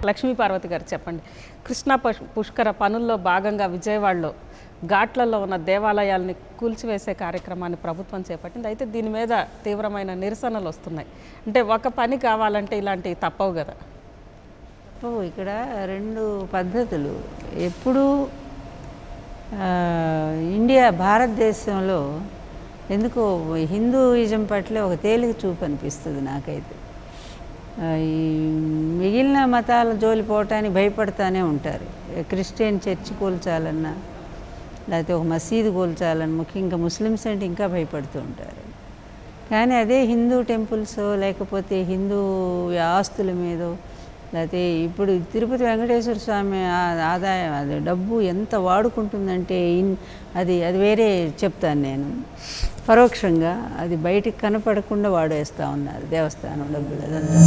లక్ష్మీ పార్వతి గారు చెప్పండి కృష్ణా పుష్- పుష్కర పనుల్లో భాగంగా విజయవాడలో ఘాట్లలో ఉన్న దేవాలయాల్ని కూల్చివేసే కార్యక్రమాన్ని ప్రభుత్వం చేపట్టింది అయితే దీని మీద తీవ్రమైన నిరసనలు వస్తున్నాయి అంటే ఒక పని కావాలంటే ఇలాంటివి తప్పవు కదా ఓ, ఇక్కడ రెండు పద్ధతులు ఎప్పుడు ఆ, ఇండియా భారతదేశంలో ఎందుకో హిందూయిజం పట్ల ఒక తేలిక చూపు అనిపిస్తుంది నాకైతే ఆ, ఈ మిగిలిన మతాల జోలి పోవటానికి భయపడతానే ఉంటారు క్రిస్టియన్ చర్చి కూల్చాలన్నా లేకపోతే ఒక మసీదు కూల్చాలని ముఖ్యంగా ముస్లిమ్స్ అంటే ఇంకా భయపడుతూ ఉంటారు కానీ అదే హిందూ టెంపుల్స్ లేకపోతే హిందూ ఆస్తుల మీదో లేకపోతే ఇప్పుడు తిరుపతి వెంకటేశ్వర స్వామి ఆ- ఆదాయం అది డబ్బు ఎంత వాడుకుంటుందంటే ఇన్- అది అది వేరే చెప్తాను నేను పరోక్షంగా అది బయటికి కనపడకుండా వాడేస్తూ ఉన్నారు దేవస్థానం డబ్బులు అదంతా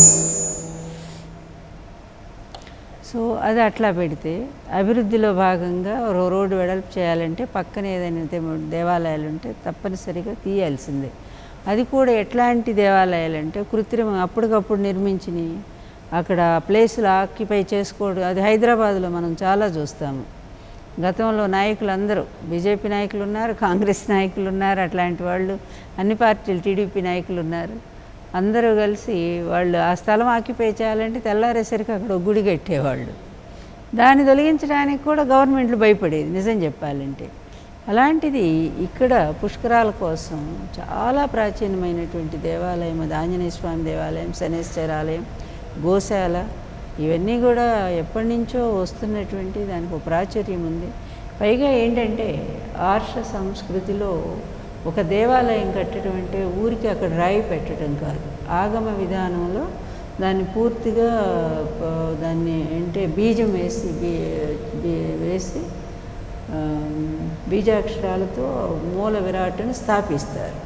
సో అది అట్లా పెడితే అభివృద్ధిలో భాగంగా రో- రోడ్డు వెడల్పు చేయాలంటే పక్కన ఏదైనా దే- దేవాలయాలు ఉంటే తప్పనిసరిగా తీయాల్సిందే అది కూడా ఎట్లాంటి దేవాలయాలు అంటే కృత్రిమ అప్పటికప్పుడు నిర్మించినవి అక్కడ ప్లేసులు ఆక్యుపై చేసుకోవడం అది హైదరాబాద్లో మనం చాలా చూస్తాము గతంలో నాయకులు అందరూ బీజేపీ నాయకులు ఉన్నారు కాంగ్రెస్ నాయకులు ఉన్నారు అట్లాంటి వాళ్ళు అన్ని పార్టీలు టీడీపీ నాయకులు ఉన్నారు అందరూ కలిసి వాళ్ళు ఆ స్థలం ఆక్యుపై చేయాలంటే తెల్లారేసరికి అక్కడ ఒక గుడి కట్టేవాళ్ళు దాన్ని తొలగించడానికి కూడా గవర్నమెంట్లు భయపడేది నిజం చెప్పాలంటే అలాంటిది ఇక్కడ పుష్కరాల కోసం చాలా ప్రాచీనమైనటువంటి దేవాలయం అది ఆంజనేయ స్వామి దేవాలయం శనేశ్వర ఆలయం గోశాల ఇవన్నీ కూడా ఎప్పటి నుంచో వస్తున్నటువంటి దానికి ఒక ప్రాచుర్యం ఉంది పైగా ఏంటంటే ఆర్ష సంస్కృతిలో ఒక దేవాలయం కట్టడం అంటే ఊరికి అక్కడ రాయి పెట్టడం కాదు ఆగమ విధానంలో దాన్ని పూర్తిగా ప- దాన్ని అంటే బీజం వేసి బీ- బీ- వేసి ఆ, బీజాక్షరాలతో మూల విరాట్ని స్థాపిస్తారు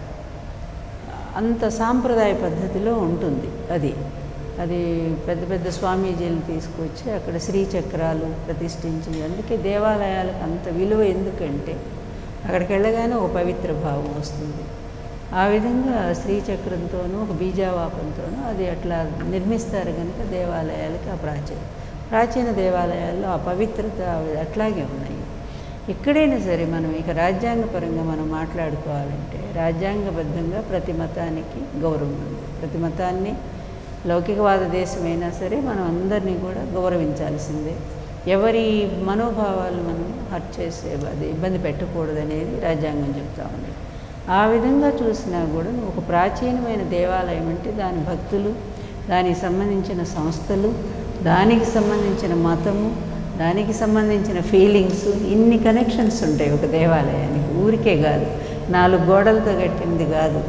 అంత సాంప్రదాయ పద్ధతిలో ఉంటుంది అది అది పెద్ద పెద్ద స్వామీజీలు తీసుకొచ్చి అక్కడ శ్రీచక్రాలు ప్రతిష్ఠించి అందుకే దేవాలయాలకు అంత విలువ ఎందుకంటే అక్కడికి వెళ్ళగానే ఒక పవిత్ర భావం వస్తుంది ఆ విధంగా శ్రీచక్రంతోనూ ఒక బీజావాపంతోనూ అది అట్లా నిర్మిస్తారు కనుక దేవాలయాలకి ఆ ప్రాచీన ప్రాచీన దేవాలయాల్లో ఆ పవిత్రత అవి అట్లాగే ఉన్నాయి ఎక్కడైనా సరే మనం ఇక రాజ్యాంగపరంగా మనం మాట్లాడుకోవాలంటే రాజ్యాంగబద్ధంగా ప్రతి మతానికి గౌరవం ఉంది ప్రతి మతాన్ని లౌకికవాద దేశమైనా సరే మనం అందరినీ కూడా గౌరవించాల్సిందే ఎవరి మనోభావాలు మనం హర్ట్ చేసే అది ఇబ్బంది పెట్టకూడదనేది రాజ్యాంగం చెప్తా ఉంది ఆ విధంగా చూసినా కూడా నువ్వు ఒక ప్రాచీనమైన దేవాలయం అంటే దాని భక్తులు దానికి సంబంధించిన సంస్థలు దానికి సంబంధించిన మతము దానికి సంబంధించిన ఫీలింగ్స్ ఇన్ని కనెక్షన్స్ ఉంటాయి ఒక దేవాలయానికి ఊరికే కాదు నాలుగు గోడలతో కట్టింది కాదు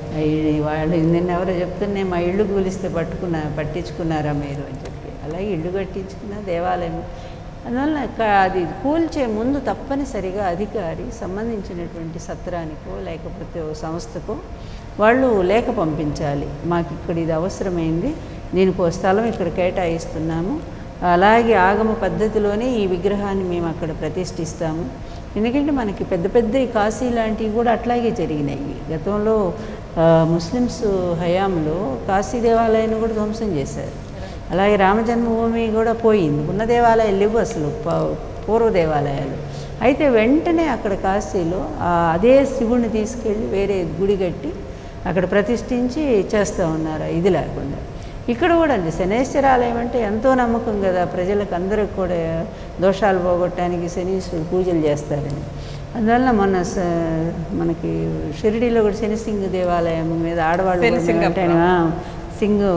ఈ- వాళ్ళు నిన్న ఎవరో చెప్తుంటే మా ఇల్లు కూలిస్తే పట్టుకున్నా పట్టించుకున్నారా మీరు అని చెప్పి అలాగే ఇల్లు కట్టించుకున్న దేవాలయం అందువల్ల క- అది కూల్చే ముందు తప్పనిసరిగా అధికారి సంబంధించినటువంటి సత్రానికో లేకపోతే ఓ సంస్థకో వాళ్ళు లేఖ పంపించాలి మాకు ఇక్కడ ఇది అవసరమైంది దీనికి ఓ స్థలం ఇక్కడ కేటాయిస్తున్నాము అలాగే ఆగమ పద్ధతిలోనే ఈ విగ్రహాన్ని మేము అక్కడ ప్రతిష్ఠిస్తాము ఎందుకంటే మనకి పెద్ద పెద్ద ఈ కాశీ లాంటివి కూడా అట్లాగే జరిగినాయి గతంలో ఆ, ముస్లిమ్స్ హయాంలో కాశీ దేవాలయాన్ని కూడా ధ్వంసం చేశారు అలాగే రామజన్మభూమి కూడా పోయింది ఉన్న దేవాలయాలు లేవు అసలు ప- పూర్వ దేవాలయాలు అయితే వెంటనే అక్కడ కాశీలో ఆ అదే శివుణ్ణి తీసుకెళ్ళి వేరే గుడి కట్టి అక్కడ ప్రతిష్ఠించి చేస్తూ ఉన్నారు ఇది లేకుండా ఇక్కడ కూడా అండి శనేశ్వరాలయం అంటే ఎంతో నమ్మకం కదా ప్రజలకు అందరికి కూడా దోషాలు పోగొట్టడానికి శనీశ్వరుడు పూజలు చేస్తారని అందువల్ల మన స- మనకి షిరిడీలో కూడా శనిసింగ్ దేవాలయం మీద ఆడవాళ్ళు కూడా శనిసింగపురం. అంటే, ఆ, సింగ్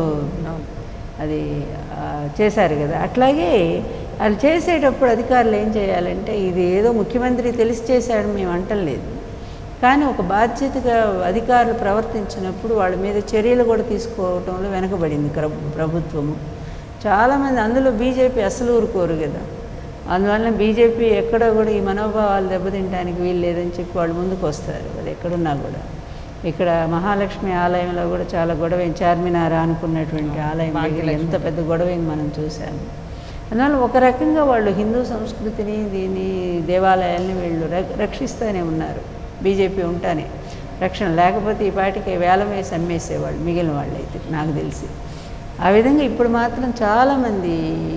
అది ఆ, చేశారు కదా అట్లాగే వాళ్ళు చేసేటప్పుడు అధికారులు ఏం చేయాలంటే ఇది ఏదో ముఖ్యమంత్రి తెలిసి చేశాడు మేము అంటలేదు కానీ ఒక బాధ్యతగా అధికారులు ప్రవర్తించినప్పుడు వాళ్ళ మీద చర్యలు కూడా తీసుకోవటంలో వెనకబడింది క్ర- ప్రభుత్వము చాలామంది అందులో బీజేపీ అసలు ఊరుకోరు కదా అందువల్ల బీజేపీ ఎక్కడ కూడా ఈ మనోభావాలు దెబ్బతింటానికి వీలు లేదని చెప్పి వాళ్ళు ముందుకు వస్తారు అది ఎక్కడున్నా కూడా ఇక్కడ మహాలక్ష్మి ఆలయంలో కూడా చాలా గొడవ చార్మినార్ అనుకున్నటువంటి ఆలయం దగ్గర ఎంత పెద్ద గొడవని మనం చూసాము అందువల్ల ఒక రకంగా వాళ్ళు హిందూ సంస్కృతిని దీని దేవాలయాల్ని వీళ్ళు రక్- రక్షిస్తూనే ఉన్నారు బీజేపీ ఉంటానే రక్షణ లేకపోతే ఈ పాటికి వేలం వేసి అమ్మేసేవాళ్ళు మిగిలిన వాళ్ళు అయితే నాకు తెలిసి ఆ విధంగా ఇప్పుడు మాత్రం చాలామంది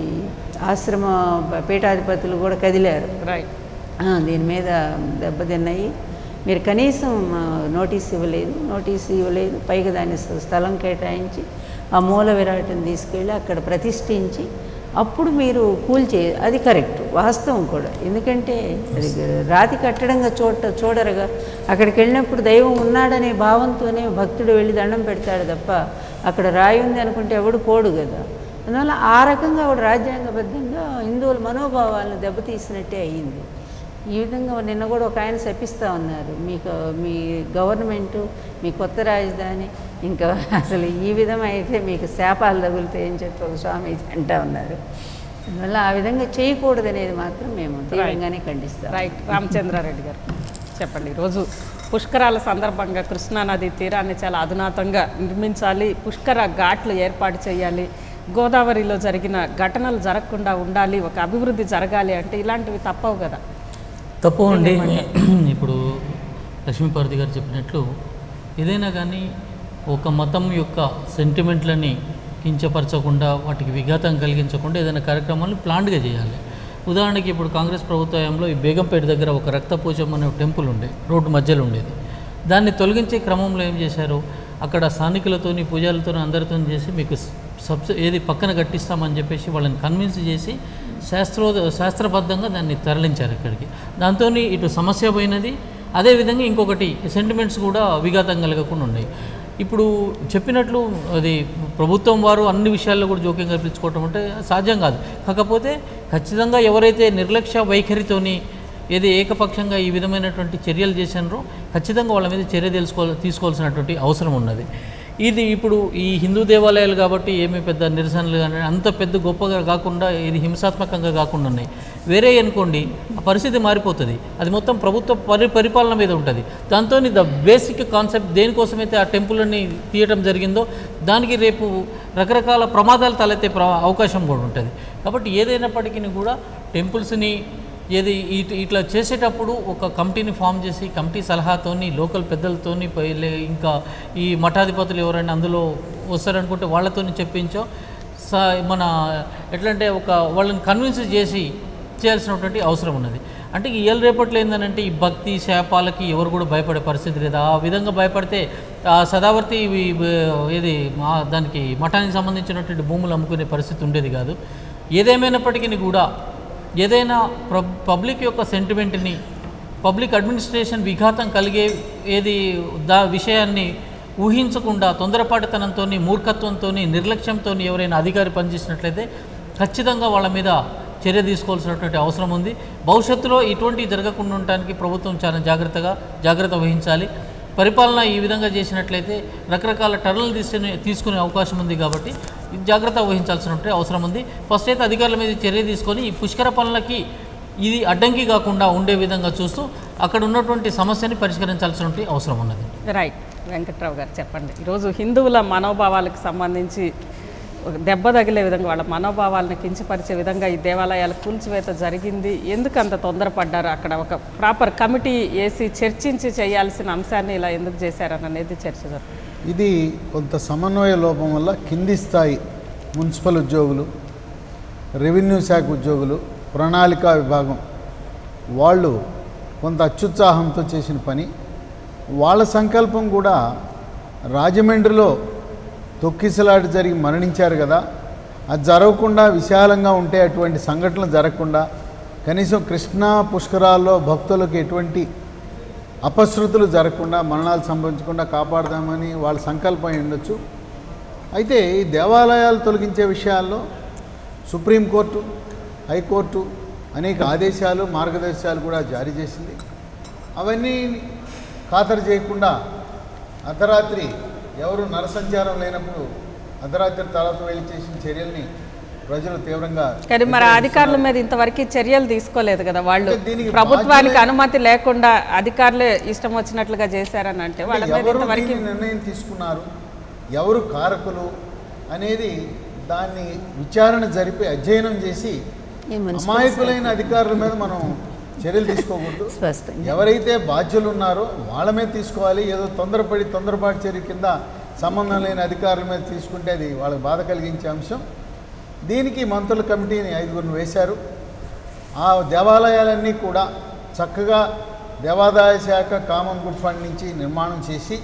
ఆశ్రమ పీఠాధిపతులు కూడా కదిలారు రైట్ ఆ, దీని మీద దెబ్బతిన్నాయి మీరు కనీసం ఆ, నోటీస్ ఇవ్వలేదు నోటీస్ ఇవ్వలేదు పైగా దాని స్థ- స్థలం కేటాయించి ఆ మూల విరాటం తీసుకెళ్ళి అక్కడ ప్రతిష్ఠించి అప్పుడు మీరు కూల్చే అది కరెక్ట్ వాస్తవం కూడా ఎందుకంటే అది రాతి కట్టడంగా చూడ చూడరుగా అక్కడికి వెళ్ళినప్పుడు దైవం ఉన్నాడనే భావంతోనే భక్తుడు వెళ్ళి దండం పెడతాడు తప్ప అక్కడ రాయి ఉంది అనుకుంటే ఎవడు పోడు కదా అందువల్ల ఆ రకంగా ఆవిడ రాజ్యాంగబద్ధంగా హిందువుల మనోభావాలను దెబ్బతీసినట్టే అయ్యింది ఈ విధంగా నిన్న కూడా ఒక ఆయన శపిస్తూ ఉన్నారు మీకు మీ గవర్నమెంటు మీ కొత్త రాజధాని ఇంకా అసలు ఈ విధమైతే మీకు శాపాలు తగులుతాయని చెప్పి ఒక స్వామి అంటా ఉన్నారు అందువల్ల ఆ విధంగా చేయకూడదు అనేది మాత్రం మేము తీవ్రంగానే ఖండిస్తాం రైట్ రామచంద్రారెడ్డి గారు చెప్పండి ఈరోజు పుష్కరాల సందర్భంగా కృష్ణానది తీరాన్ని చాలా అధునాతంగా నిర్మించాలి పుష్కర ఘాట్లు ఏర్పాటు చేయాలి గోదావరిలో జరిగిన ఘటనలు జరగకుండా ఉండాలి ఒక అభివృద్ధి జరగాలి అంటే ఇలాంటివి తప్పవు కదా తప్పు అండి ఇప్పుడు లక్ష్మీపార్వతి గారు చెప్పినట్లు ఏదైనా కానీ ఒక మతం యొక్క సెంటిమెంట్లని కించపరచకుండా వాటికి విఘాతం కలిగించకుండా ఏదైనా కార్యక్రమాలను ప్లాన్డ్గా చేయాలి ఉదాహరణకి ఇప్పుడు కాంగ్రెస్ ప్రభుత్వ హయాంలో ఈ బేగంపేట దగ్గర ఒక రక్తపూజం అనే టెంపుల్ ఉండే రోడ్డు మధ్యలో ఉండేది దాన్ని తొలగించే క్రమంలో ఏం చేశారు అక్కడ స్థానికులతోని పూజలతో అందరితో చేసి మీకు సబ్సి ఏది పక్కన కట్టిస్తామని చెప్పేసి వాళ్ళని కన్విన్స్ చేసి శాస్త్రో శాస్త్రబద్ధంగా దాన్ని తరలించారు ఇక్కడికి దాంతో ఇటు సమస్య పోయినది అదేవిధంగా ఇంకొకటి సెంటిమెంట్స్ కూడా విఘాతం కలగకుండా ఉన్నాయి ఇప్పుడు చెప్పినట్లు అది ప్రభుత్వం వారు అన్ని విషయాల్లో కూడా జోక్యం కల్పించుకోవటం అంటే సాధ్యం కాదు కాకపోతే ఖచ్చితంగా ఎవరైతే నిర్లక్ష్య వైఖరితోని ఏది ఏకపక్షంగా ఈ విధమైనటువంటి చర్యలు చేసినారో ఖచ్చితంగా వాళ్ళ మీద చర్య తెలుసుకో తీసుకోవాల్సినటువంటి అవసరం ఉన్నది ఇది ఇప్పుడు ఈ హిందూ దేవాలయాలు కాబట్టి ఏమీ పెద్ద నిరసనలు కానీ అంత పెద్ద గొప్పగా కాకుండా ఇది హింసాత్మకంగా కాకుండా ఉన్నాయి వేరే అనుకోండి ఆ పరిస్థితి మారిపోతుంది అది మొత్తం ప్రభుత్వ పరి పరిపాలన మీద ఉంటుంది దాంతో ద బేసిక్ కాన్సెప్ట్ దేనికోసమైతే ఆ టెంపుల్ని తీయటం జరిగిందో దానికి రేపు రకరకాల ప్రమాదాలు తలెత్తే ప్ర అవకాశం కూడా ఉంటుంది కాబట్టి ఏదైనప్పటికీ కూడా టెంపుల్స్ని ఏది ఇట్- ఇట్లా చేసేటప్పుడు ఒక కమిటీని ఫామ్ చేసి కమిటీ సలహాతోని లోకల్ పెద్దలతోని పై- లే- ఇంకా ఈ మఠాధిపతులు ఎవరైనా అందులో వస్తారనుకుంటే వాళ్ళతోని చెప్పించో సా మన ఎట్లంటే ఒక వాళ్ళని కన్విన్స్ చేసి చేయాల్సినటువంటి అవసరం ఉన్నది అంటే ఈ ఏళ్ళ రేపట్లో ఏంటంటే ఈ భక్తి శాపాలకి ఎవరు కూడా భయపడే పరిస్థితి లేదు ఆ విధంగా భయపడితే ఆ సదావర్తి ఇవి బ- ఏది మా దానికి మఠానికి సంబంధించినటువంటి భూములు అమ్ముకునే పరిస్థితి ఉండేది కాదు ఏదేమైనప్పటికీ కూడా ఏదైనా ప్ర పబ్లిక్ యొక్క సెంటిమెంట్ని పబ్లిక్ అడ్మినిస్ట్రేషన్ విఘాతం కలిగే ఏది దా విషయాన్ని ఊహించకుండా తొందరపాటుతనంతో మూర్ఖత్వంతో నిర్లక్ష్యంతో ఎవరైనా అధికారి పనిచేసినట్లయితే ఖచ్చితంగా వాళ్ళ మీద చర్య తీసుకోవాల్సినటువంటి అవసరం ఉంది భవిష్యత్తులో ఇటువంటివి జరగకుండా ఉండటానికి ప్రభుత్వం చాలా జాగ్రత్తగా జాగ్రత్త వహించాలి పరిపాలన ఈ విధంగా చేసినట్లయితే రకరకాల టర్నులు తీసుకునే తీసుకునే అవకాశం ఉంది కాబట్టి జాగ్రత్త వహించాల్సినటువంటి అవసరం ఉంది ఫస్ట్ అయితే అధికారుల మీద చర్య తీసుకొని ఈ పుష్కర పనులకి ఇది అడ్డంకి కాకుండా ఉండే విధంగా చూస్తూ అక్కడ ఉన్నటువంటి సమస్యని పరిష్కరించాల్సినటువంటి అవసరం ఉన్నది రైట్ వెంకట్రావు గారు చెప్పండి ఈరోజు హిందువుల మనోభావాలకు సంబంధించి ఒక దెబ్బ తగిలే విధంగా వాళ్ళ మనోభావాలను కించపరిచే విధంగా ఈ దేవాలయాల కూల్చివేత జరిగింది ఎందుకు అంత తొందరపడ్డారు అక్కడ ఒక ప్రాపర్ కమిటీ వేసి చర్చించి చేయాల్సిన అంశాన్ని ఇలా ఎందుకు చేశారని అనేది చర్చ జరుగుతుంది ఇది కొంత సమన్వయ లోపం వల్ల కింది స్థాయి మున్సిపల్ ఉద్యోగులు రెవెన్యూ శాఖ ఉద్యోగులు ప్రణాళికా విభాగం వాళ్ళు కొంత అత్యుత్సాహంతో చేసిన పని వాళ్ళ సంకల్పం కూడా రాజమండ్రిలో తొక్కిసలాట జరిగి మరణించారు కదా అది జరగకుండా విశాలంగా ఉంటే అటువంటి సంఘటనలు జరగకుండా కనీసం కృష్ణా పుష్కరాల్లో భక్తులకు ఎటువంటి అపశృతులు జరగకుండా మరణాలు సంభవించకుండా కాపాడదామని వాళ్ళ సంకల్పం అయి ఉండొచ్చు అయితే ఈ దేవాలయాలు తొలగించే విషయాల్లో సుప్రీంకోర్టు హైకోర్టు అనేక ఆదేశాలు మార్గదర్శకాలు కూడా జారీ చేసింది అవన్నీ ఖాతరు చేయకుండా అర్ధరాత్రి ఎవరు నరసంచారం లేనప్పుడు అర్ధరాత్రి తర్వాత వెళ్ళి చేసిన చర్యల్ని ప్రజలు తీవ్రంగా కానీ మరి ఆ అధికారుల మీద ఇంతవరకు చర్యలు తీసుకోలేదు కదా వాళ్ళు అంటే దీనికి ప్రభుత్వానికి బాధ్యులే- అనుమతి లేకుండా అధికారులే ఇష్టం వచ్చినట్లుగా చేశారని అంటే వాళ్ళ మీద ఎవరు ఇంతవరకు దీన్ని నిర్ణయం తీసుకున్నారు ఎవరు కారకులు అనేది దాన్ని విచారణ జరిపి అధ్యయనం చేసి ఈ మున్సిపల్ అమాయకులైన అధికారుల మీద మనం చర్యలు తీసుకోకూడదు స్పష్టంగా ఎవరైతే బాధ్యులు ఉన్నారో వాళ్ళ మీద తీసుకోవాలి ఏదో తొందరపడి తొందరపాటు చర్య కింద సంబంధం లేని అధికారుల మీద తీసుకుంటే అది వాళ్ళకి బాధ కలిగించే అంశం దీనికి మంత్రుల కమిటీని ఐదుగురిని వేశారు ఆ దేవాలయాలన్నీ కూడా చక్కగా దేవాదాయ శాఖ కామన్ గుడ్ ఫండ్ నుంచి నిర్మాణం చేసి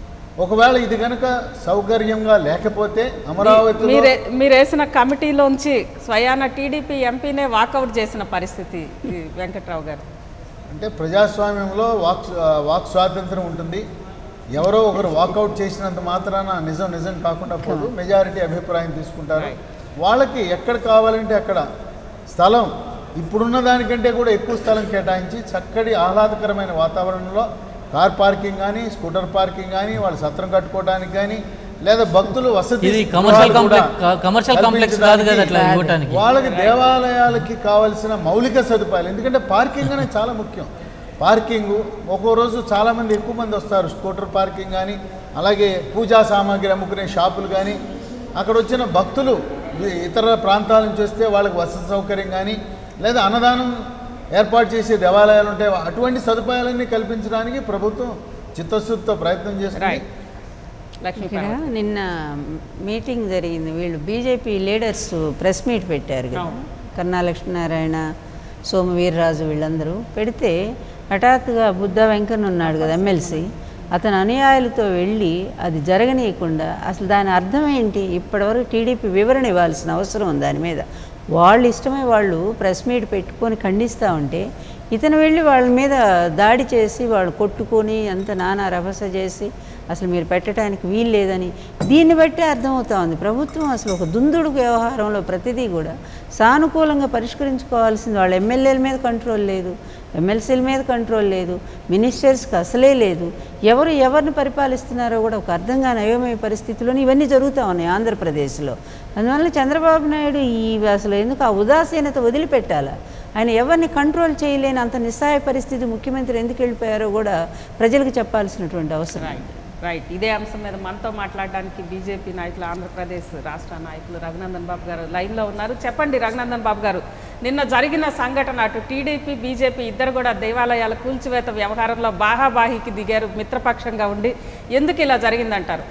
ఒకవేళ ఇది కనుక సౌకర్యంగా లేకపోతే అమరావతిలో మీరే మీరు వేసిన కమిటీలోంచి స్వయాన టీడీపీ ఎంపీనే వాకౌట్ చేసిన పరిస్థితి ఈ వెంకట్రావు గారు అంటే ప్రజాస్వామ్యంలో వాక్ వాక్ స్వాతంత్రం ఉంటుంది ఎవరో ఒకరు వాకౌట్ చేసినంత మాత్రాన నిజం నిజం కాకుండా పోదు మెజారిటీ అభిప్రాయం తీసుకుంటారు వాళ్ళకి ఎక్కడ కావాలంటే అక్కడ స్థలం ఇప్పుడున్న దానికంటే కూడా ఎక్కువ స్థలం కేటాయించి చక్కటి ఆహ్లాదకరమైన వాతావరణంలో కార్ పార్కింగ్ కానీ స్కూటర్ పార్కింగ్ కానీ వాళ్ళు సత్రం కట్టుకోవడానికి కానీ లేదా భక్తులు వసతి ఇది కమర్షియల్ గృహాలు కూడా కాంప్లెక్స్ కమర్షియల్ కాంప్లెక్స్ కాదు కదా అట్లా కల్పించడానికి ఇవ్వటానికి వాళ్ళకి దేవాలయాలకి కావలసిన మౌలిక సదుపాయాలు ఎందుకంటే పార్కింగ్ అనేది చాలా ముఖ్యం పార్కింగ్ ఒక్కో రోజు చాలామంది ఎక్కువ మంది వస్తారు స్కూటర్ పార్కింగ్ కానీ అలాగే పూజా సామాగ్రి అమ్ముకునే షాపులు కానీ అక్కడ వచ్చిన భక్తులు వి- ఇతర ప్రాంతాల నుంచి వస్తే వాళ్ళకి వసతి సౌకర్యం కానీ లేదా అన్నదానం ఏర్పాటు చేసే దేవాలయాలు ఉంటాయి అటువంటి సదుపాయాలన్నీ కల్పించడానికి ప్రభుత్వం చిత్తశుద్ధితో ప్రయత్నం చేస్తుంది రైట్ లక్ష్మీ ఇక్కడ నిన్న మీటింగ్ జరిగింది వీళ్ళు బీజేపీ లీడర్స్ ప్రెస్ మీట్ పెట్టారు కదా అవును. కన్నా లక్ష్మీనారాయణ సోము వీర్రాజు వీళ్ళందరూ పెడితే హఠాత్తుగా బుద్ధ వెంకన్న ఉన్నాడు కదా ఎమ్మెల్సీ అతను అనుయాయులతో వెళ్ళి అది జరగనీయకుండా అసలు దాని అర్థం ఏంటి ఇప్పటివరకు టీడీపీ వివరణ ఇవ్వాల్సిన అవసరం ఉంది దాని మీద వాళ్ళు ఇష్టమై వాళ్ళు ప్రెస్ మీట్ పెట్టుకొని ఖండిస్తూ ఉంటే ఇతను వెళ్ళి వాళ్ళ మీద దాడి చేసి వాళ్ళు కొట్టుకొని అంత నానా రభస చేసి అసలు మీరు పెట్టడానికి వీలు లేదని దీన్ని బట్టే అర్థమవుతా ఉంది ప్రభుత్వం అసలు ఒక దుందుడుకు వ్యవహారంలో ప్రతిదీ కూడా సానుకూలంగా పరిష్కరించుకోవాల్సింది వాళ్ళ ఎమ్మెల్యేల మీద కంట్రోల్ లేదు ఎమ్మెల్సీల మీద కంట్రోల్ లేదు మినిస్టర్స్కి అసలే లేదు ఎవరు ఎవరిని పరిపాలిస్తున్నారో కూడా ఒక అర్థం కాని అయోమయ పరిస్థితిలోని ఇవన్నీ జరుగుతూ ఉన్నాయి ఆంధ్రప్రదేశ్లో అందువల్ల చంద్రబాబు నాయుడు ఈ అసలు ఎందుకు ఆ ఉదాసీనత వదిలిపెట్టాలా ఆయన ఎవరిని కంట్రోల్ చేయలేని అంత నిస్సాయ పరిస్థితి ముఖ్యమంత్రి ఎందుకు వెళ్ళిపోయారో కూడా ప్రజలకు చెప్పాల్సినటువంటి అవసరం రైట్ రైట్ ఇదే అంశం మీద మనతో మాట్లాడడానికి బీజేపీ నాయకులు ఆంధ్రప్రదేశ్ రాష్ట్ర నాయకులు రఘునందన్ బాబు గారు లైన్లో ఉన్నారు చెప్పండి రఘునందన్ బాబు గారు నిన్న జరిగిన సంఘటన అటు టీడీపీ బీజేపీ ఇద్దరు కూడా దేవాలయాల కూల్చివేత వ్యవహారంలో బాహాబాహికి దిగారు మిత్రపక్షంగా ఉండి ఎందుకు ఇలా జరిగిందంటారు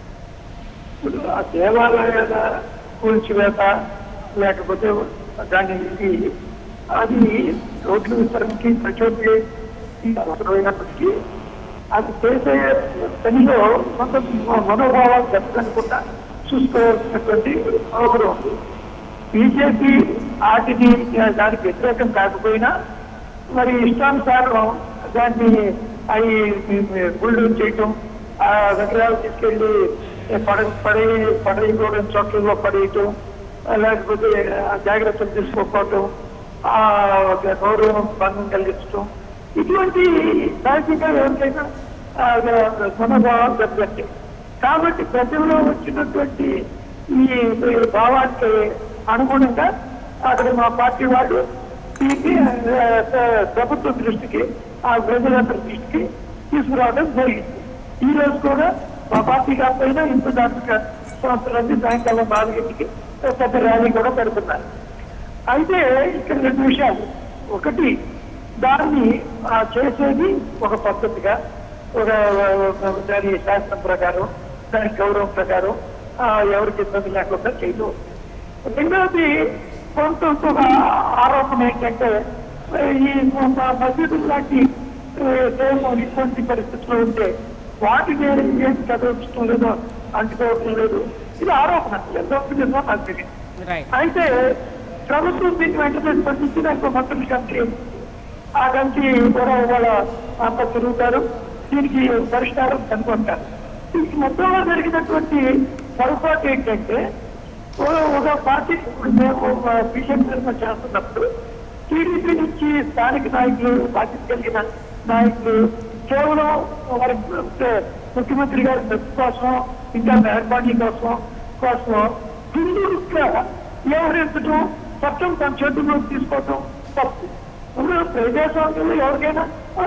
ఇప్పుడు ఆ దేవాలయాల కూల్చివేత లేకపోతే దానికి అది రోడ్ల విస్తరణకి ప్రచోదకి అవసరమైనప్పటికీ అది చేసే పనిలో కొంత మనోభావాలు దెబ్బతినకుండా చూసుకోవాల్సినటువంటి అవసరం ఉంది బీజేపీ వాటిని దానికి వ్యతిరేకం కాకపోయినా మరి ఇష్టానుసారం దాన్ని అవి గుళ్ళు చేయటం ఆ విగ్రహాలు తీసుకెళ్లి పడ పడే పడేయకూడని చోట్లలో పడేయటం ఆ లేకపోతే ఆ జాగ్రత్తలు తీసుకోకపోవటం ఆ గౌరవం భంగం కలిగించటం ఇటువంటి సహజంగా ఎవరికైనా ఆ, మనోభావాలు దెబ్బతింటాయి కాబట్టి ప్రజల్లో వచ్చినటువంటి ఈ భావానికి అనుగుణంగా అక్కడ మా పార్టీ వాళ్ళు దీన్ని ఆ, ఆ, ప్రభుత్వ దృష్టికి ఆ ప్రజలందరి దృష్టికి తీసుకురావడం జరిగింది ఈ రోజు కూడా మా పార్టీ కాకపోయినా ఇంత దాకా సంవత్సరానికి సాయంకాలం నాలుగింటికి ఒక పెద్ద ర్యాలీ కూడా పెడుతున్నారు అయితే ఇక్కడ రెండు విషయాలు ఒకటి దాన్ని ఆ, చేసేది ఒక పద్ధతిగా ఒక ఒక దాని శాస్త్రం ప్రకారం దాని గౌరవం ప్రకారం ఆ, ఎవరికి ఇబ్బంది లేకుండా చేయడం రెండవది కొంత ఒక ఆరోపణ ఏంటంటే ఈ మా మసీదులు లాంటి సేమ్ ఇటువంటి పరిస్థితుల్లో ఉంటే వాటిని ఏం చదవించడం లేదో అంటుకోవటం లేదు ఇది ఆరోపణ ఎంత నిజమో నాకు తెలియదు రైట్ అయితే ప్రభుత్వం దీన్ని వెంటనే స్పందించి దానికి ఒక మంత్రుల కమిటీ ఆ కమిటీ కూడా వాళ్ళ అంత తిరుగుతారు దీనికి పరిష్కారం కనుక్కుంటారు ఈ మొత్తంలో జరిగినటువంటి పొరపాటు ఏంటంటే ఓ- ఒక పార్టీ ఇప్పుడు మేము బీజేపీ తరఫున చేస్తున్నప్పుడు టీడీపీ నుంచి స్థానిక నాయకులు బాధ్యత కలిగిన నాయకులు కేవలం వారి ముఖ్యమంత్రి గారి మెప్పు కోసం ఇంకా మెహర్బానీ కోసం కోసం హిందువులుగా వ్యవహరించడం చట్టం తన చేతుల్లో తీసుకోవటం తప్పు ఇప్పుడు ప్రజాస్వామ్యంలో ఎవరికైనా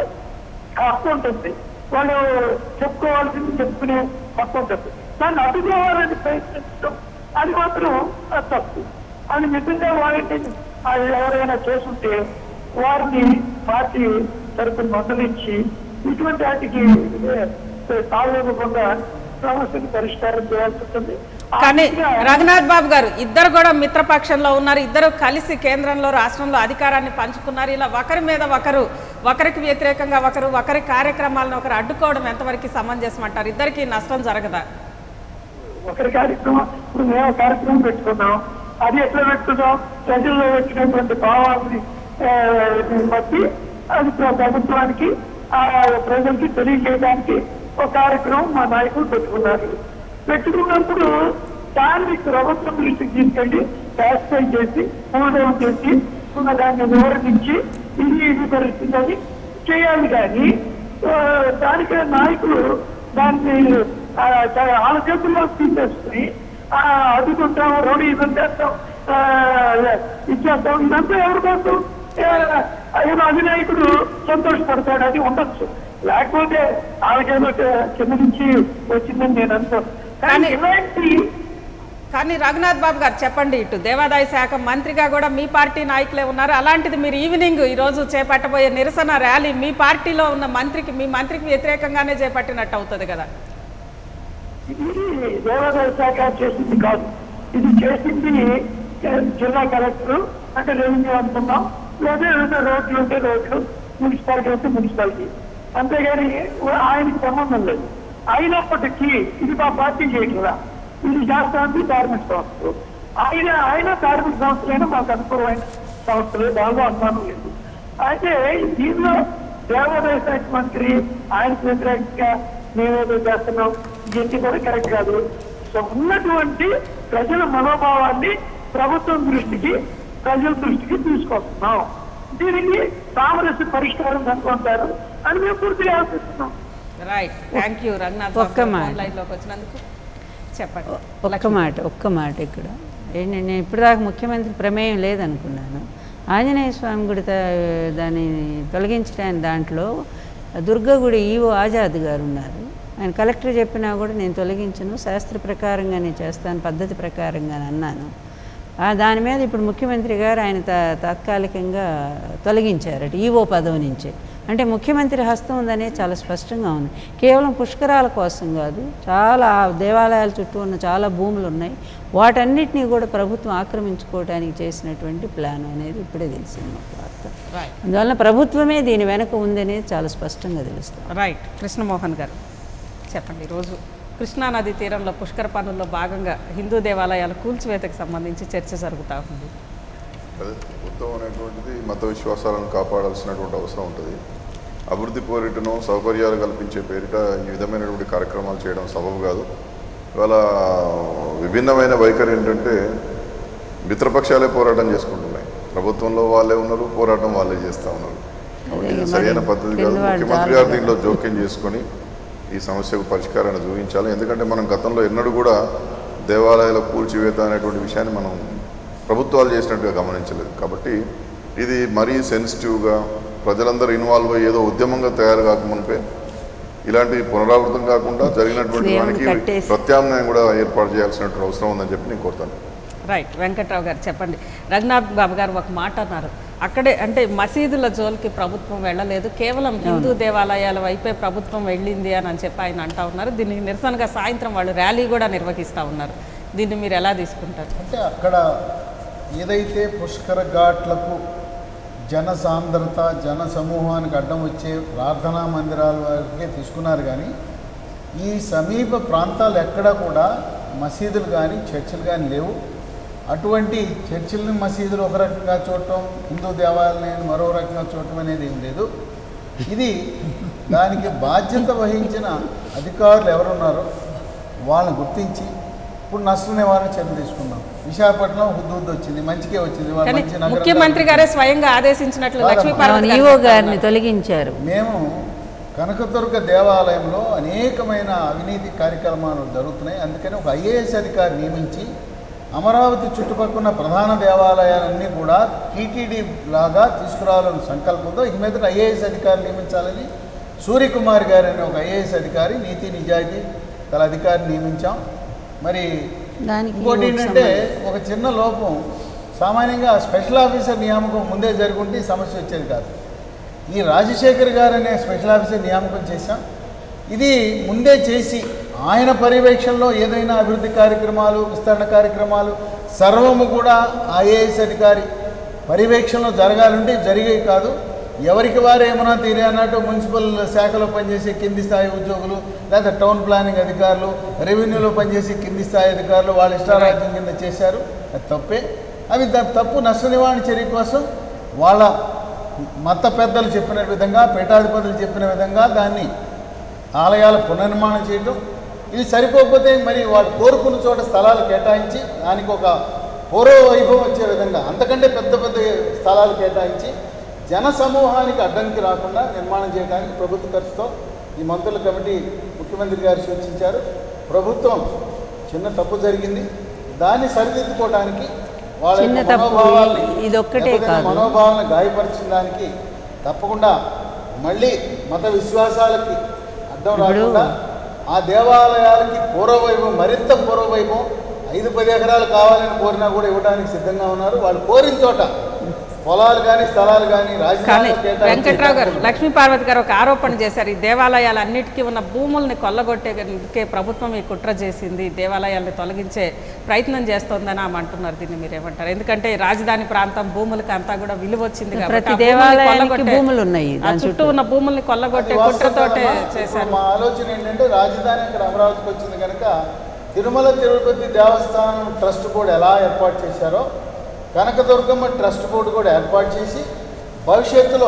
హక్కు ఉంటుంది వాళ్ళు చెప్పుకోవాల్సింది చెప్పుకునే హక్కు ఉంటుంది దాన్ని అడ్డుకోవాలని ప్రయత్నించడం అది మాత్రం ఆ, తప్పు అని నిజంగా వారిని అది ఎవరైనా చేస్తుంటే వారిని పార్టీ తరపున మందలించి ఇటువంటి వాటికి తావివ్వకుండా సమస్యను పరిష్కారం చేయాల్సి ఉంటుంది కానీ ఆర్థిక- రఘునాథ్ బాబు గారు ఇద్దరు కూడా మిత్రపక్షంలో ఉన్నారు ఇద్దరు కలిసి కేంద్రంలో రాష్ట్రంలో అధికారాన్ని పంచుకున్నారు ఇలా ఒకరి మీద ఒకరు ఒకరికి వ్యతిరేకంగా ఒకరు ఒకరి కార్యక్రమాలను ఒకరు అడ్డుకోవడం ఎంతవరకు సమంజసం అంటారు ఇద్దరికి నష్టం జరగదా ఒకరి కార్యక్రమం ఇప్పుడు మేము ఒక కార్యక్రమం పెట్టుకున్నాం అది ఎట్లా పెట్టుకున్నాం ప్రజల్లో వచ్చినటువంటి భావాన్ని ఆ, బట్టి అది ప్ర- ప్రభుత్వానికి ఆ ప్రజలకి తెలియజేయడానికి ఒక కార్యక్రమం మా నాయకులు పెట్టుకున్నారు పెట్టుకున్నప్పుడు దాన్ని ప్రభుత్వం దృష్టికి తీసుకెళ్లి క్యాస్టై చేసి పూర్ణం చేసి ఉన్న దాన్ని వివరించి ఇది ఇది పరిస్థితి అని చేయాలి కానీ ఆ, దానికి నాయకులు దాన్ని ఆ, చాలా వాళ్ళ చేతుల్లో తీసేసుకుని ఆ, అడ్డుకుంటాం రౌడీ ఇదని చేస్తాం ఆ, ఇచ్చేస్తాం ఇదంతా ఎవరి కోసం ఏ- ఏదో అధినాయకుడు సంతోషపడతాడు అది ఉండొచ్చు లేకపోతే వాళ్ళకేదో కింద నుంచి వచ్చిందని నేను అనుకోను కానీ కానీ- ఇలాంటి కానీ రఘునాథ్ బాబు గారు చెప్పండి ఇటు దేవాదాయ శాఖ మంత్రిగా కూడా మీ పార్టీ నాయకులే ఉన్నారు అలాంటిది మీరు ఈవినింగ్ ఈరోజు చేపట్టబోయే నిరసన ర్యాలీ మీ పార్టీలో ఉన్న మంత్రికి మీ మంత్రికి వ్యతిరేకంగానే చేపట్టినట్టు అవుతుంది కదా ఇది దేవాదాయ శాఖ చేసింది కాదు ఇది చేసింది జిల్లా కలెక్టర్ అంటే రెవెన్యూ అనుకున్నాం లేదా ఏదైనా రోడ్లు ఉంటే రోడ్లు మున్సిపాలిటీ ఉంటే మున్సిపాలిటీ అంతేగాని ఆయనకి సంబంధం లేదు అయినప్పటికీ ఇది మా పార్టీ చేయట్లేదా ఇది చేస్తాంది కార్మిక సంస్థలు ఆయన ఆయన కార్మిక సంస్థలైనా మాకు అనుకూలమైన సంస్థలే దానిలో అనుమానం లేదు అయితే దీనిలో దేవాదాయ శాఖ మంత్రి ఆయనకు వ్యతిరేకంగా మేమేదో చేస్తున్నాం ఇవన్నీ కూడా కరెక్ట్ కాదు సో ఉన్నటువంటి ప్రజల మనోభావాన్ని ప్రభుత్వం దృష్టికి ప్రజల దృష్టికి తీసుకొస్తున్నాం దీనికి సామరస్య పరిష్కారం కనుక్కుంటారు అని మేము పూర్తిగా ఆశిస్తున్నాం రైట్ థ్యాంక్ యూ రఘునాథ్ ఒక్క మాట. లైన్లోకి వచ్చినందుకు చెప్పండి ఒక్క మాట ఒక్క మాట ఇక్కడ ఏంటంటే నేను ఇప్పటిదాకా ముఖ్యమంత్రి ప్రమేయం లేదనుకున్నాను ఆంజనేయ స్వామి గుడి త- దాన్ని తొలగించడానికి దాంట్లో దుర్గగుడి ఈవో ఆజాద్ గారు ఉన్నారు ఆయన కలెక్టర్ చెప్పినా కూడా నేను తొలగించను శాస్త్ర ప్రకారంగానే చేస్తాను పద్ధతి ప్రకారంగానే అన్నాను ఆ దాని మీద ఇప్పుడు ముఖ్యమంత్రి గారు ఆయన తా తాత్కాలికంగా తొలగించారట ఈవో పదవి నుంచి అంటే ముఖ్యమంత్రి హస్తం ఉందనేది చాలా స్పష్టంగా ఉంది కేవలం పుష్కరాల కోసం కాదు చాలా దేవాలయాల చుట్టూ ఉన్న చాలా భూములు ఉన్నాయి వాటన్నిటినీ కూడా ప్రభుత్వం ఆక్రమించుకోవడానికి చేసినటువంటి ప్లాన్ అనేది ఇప్పుడే తెలిసింది మాకు వార్త రైట్ అందువల్ల ప్రభుత్వమే దీని వెనక ఉందనేది చాలా స్పష్టంగా తెలుస్తుంది రైట్ కృష్ణమోహన్ గారు చెప్పండి ఈరోజు కృష్ణానది తీరంలో పుష్కర పనుల్లో భాగంగా హిందూ దేవాలయాల కూల్చివేతకు సంబంధించి చర్చ జరుగుతూ ఉంది అదే ప్రభుత్వం అనేటువంటిది మత విశ్వాసాలను కాపాడాల్సినటువంటి అవసరం ఉంటుంది అభివృద్ధి పోరిటను సౌకర్యాలు కల్పించే పేరిట ఈ విధమైనటువంటి కార్యక్రమాలు చేయడం సబబు కాదు ఇవాళ విభిన్నమైన వైఖరి ఏంటంటే మిత్రపక్షాలే పోరాటం చేసుకుంటున్నాయి ప్రభుత్వంలో వాళ్ళే ఉన్నారు పోరాటం వాళ్ళే చేస్తూ ఉన్నారు కాబట్టి ఇది మరి సరైన పద్ధతి కాదు కింద వాళ్ళు ముఖ్యమంత్రి చాలా గారు దీనిలో జోక్యం చేసుకొని ఈ సమస్యకు పరిష్కారాన్ని చూపించాలి ఎందుకంటే మనం గతంలో ఎన్నడూ కూడా దేవాలయాల కూల్చివేత అనేటువంటి విషయాన్ని మనం ప్రభుత్వాలు చేసినట్టుగా గమనించలేదు కాబట్టి ఇది మరీ సెన్సిటివ్గా ప్రజలందరూ ఇన్వాల్వ్ అయ్యి ఏదో ఉద్యమంగా తయారు కాకమునిపే ఇలాంటి పునరావృతం కాకుండా జరిగినటువంటి దేవుని దానికి కట్టేసి. ప్రత్యామ్నాయం కూడా ఏర్పాటు చేయాల్సినటువంటి అవసరం ఉందని చెప్పి నేను కోరుతాను రైట్ వెంకట్రావు గారు చెప్పండి రఘునాథ్ బాబు గారు ఒక మాట అన్నారు అక్కడే అంటే మసీదుల జోలికి ప్రభుత్వం వెళ్ళలేదు కేవలం హిందూ దేవాలయాల వైపే ప్రభుత్వం వెళ్ళింది అని అని చెప్పి ఆయన అంటా ఉన్నారు దీనికి నిరసనగా సాయంత్రం వాళ్ళు ర్యాలీ కూడా నిర్వహిస్తూ ఉన్నారు దీన్ని మీరు ఎలా తీసుకుంటారు అంటే అక్కడ ఏదైతే పుష్కర ఘాట్లకు జన సాంద్రత జన సమూహానికి అడ్డం వచ్చే ప్రార్థనా మందిరాల వరకే తీసుకున్నారు కానీ ఈ సమీప ప్రాంతాలు ఎక్కడా కూడా మసీదులు కానీ చర్చిలు కానీ లేవు అటువంటి చర్చిలని మసీదులు ఒక రకంగా చూడటం హిందూ దేవాలయాన్ని మరో రకంగా చూడటం అనేది ఏం లేదు ఇది దానికి బాధ్యత వహించిన అధికారులు ఎవరున్నారో వాళ్ళని గుర్తించి ఇప్పుడు నష్ట నివారణ చర్యలు తీసుకున్నాం విశాఖపట్నం హుద్దుద్దు వచ్చింది మంచికే వచ్చింది వాళ్ళు కానీ మంచి నగరం ముఖ్యమంత్రి గారే స్వయంగా ఆదేశించినట్లు కాదమ్మా. లక్ష్మీపార్వతి గారు ఈవో చెప్తా గారిని ఉన్నారు. తొలగించారు మేము కనకదుర్గ దేవాలయంలో అనేకమైన అవినీతి కార్యక్రమాలు జరుగుతున్నాయి అందుకని ఒక ఐఏఎస్ అధికారి నియమించి అమరావతి చుట్టుపక్కల ఉన్న ప్రధాన దేవాలయాలన్నీ కూడా టీటీడీ లాగా తీసుకురావాలని సంకల్పంతో ఇక మీద ఐఏఎస్ అధికారి నియమించాలని సూర్యకుమార్ గారు అనే ఒక ఐఏఎస్ అధికారి నీతి నిజాయితీ గల అధికారిని నియమించాం మరి దానికి ఇంకోటి ఈవోకి ఏంటంటే ఒక చిన్న లోపం సామాన్యంగా స్పెషల్ ఆఫీసర్ నియామకం ముందే జరుగుంటే ఈ సమస్య వచ్చేది కాదు ఈ రాజశేఖర్ గారు అనే స్పెషల్ ఆఫీసర్ నియామకం చేశాం ఇది ముందే చేసి ఆయన పర్యవేక్షణలో ఏదైనా అభివృద్ధి కార్యక్రమాలు విస్తరణ కార్యక్రమాలు సర్వము కూడా ఐఏఎస్ అధికారి పర్యవేక్షణలో జరగాలంటే జరిగేవి కాదు ఎవరికి వారు ఏమన్నా తీరే అన్నట్టు మున్సిపల్ శాఖలో పనిచేసే కింది స్థాయి ఉద్యోగులు లేదా టౌన్ ప్లానింగ్ అధికారులు రెవెన్యూలో పనిచేసే కింది స్థాయి అధికారులు వాళ్ళ ఇష్టారాజ్యం కింద చేశారు అది తప్పే అవి దా- తప్పు నష్ట నివారణ చర్య కోసం వాళ్ళ మత పెద్దలు చెప్పిన విధంగా పీఠాధిపతులు చెప్పిన విధంగా దాన్ని ఆలయాల పునర్నిర్మాణం చేయటం ఇది సరిపోకపోతే మరి వాళ్ళు కోరుకున్న చోట స్థలాలు కేటాయించి దానికి ఒక పూర్వ వైభవం వచ్చే విధంగా అంతకంటే పెద్ద పెద్ద స్థలాలు కేటాయించి జన సమూహానికి అడ్డంకి రాకుండా నిర్మాణం చేయడానికి ప్రభుత్వ ఖర్చుతో ఈ మంత్రుల కమిటీ ముఖ్యమంత్రి గారు సూచించారు ప్రభుత్వం చిన్న తప్పు జరిగింది దాన్ని సరిదిద్దుకోవడానికి వాళ్ళ చిన్న యొక్క తప్పు మనోభావాల్ని, ఇదొక్కటే దెబ్బతిన్న కాదు. మనోభావాలను గాయపరిచిన దానికి తప్పకుండా మళ్ళీ మత విశ్వాసాలకి అడ్డం రాకుండా ఆ దేవాలయాలకి పూర్వవైభవం మరింత పూర్వవైభవం ఐదు పది ఎకరాలు కావాలని కోరినా కూడా ఇవ్వడానికి సిద్ధంగా ఉన్నారు వాళ్ళు కోరిన చోట పొలాలు కానీ స్థలాలు కానీ కానీ రాజధానిలో కేటాయించే వెంకట్రావు గారు లక్ష్మీ పార్వతి గారు ఒక ఆరోపణ చేశారు ఈ దేవాలయాలన్నిటికీ ఉన్న భూముల్ని కొల్లగొట్టేకే ప్రభుత్వం ఈ కుట్ర చేసింది దేవాలయాల్ని తొలగించే ప్రయత్నం చేస్తోందని ఆమె అంటున్నారు దీన్ని మీరు ఏమంటారు ఎందుకంటే రాజధాని ప్రాంతం భూములకి అంతా కూడా విలువ వచ్చింది కాబట్టి ప్రతి ఆ భూముల్ని దేవాలయానికి కొల్లగొట్టే- భూములు ఉన్నాయి ఆ దాని చుట్టూ ఉన్న భూముల్ని కొల్లగొట్టే అది కుట్రతోటే వాస్తవం కాదమ్మా. చేశారు ఇప్పుడు మా ఆలోచన ఏంటంటే రాజధాని ఇక్కడ అమరావతికి వచ్చింది కనుక తిరుమల తిరుపతి దేవస్థానం ట్రస్ట్ బోర్డు ఎలా ఏర్పాటు చేశారో కనకదుర్గమ్మ ట్రస్ట్ బోర్డు కూడా ఏర్పాటు చేసి భవిష్యత్తులో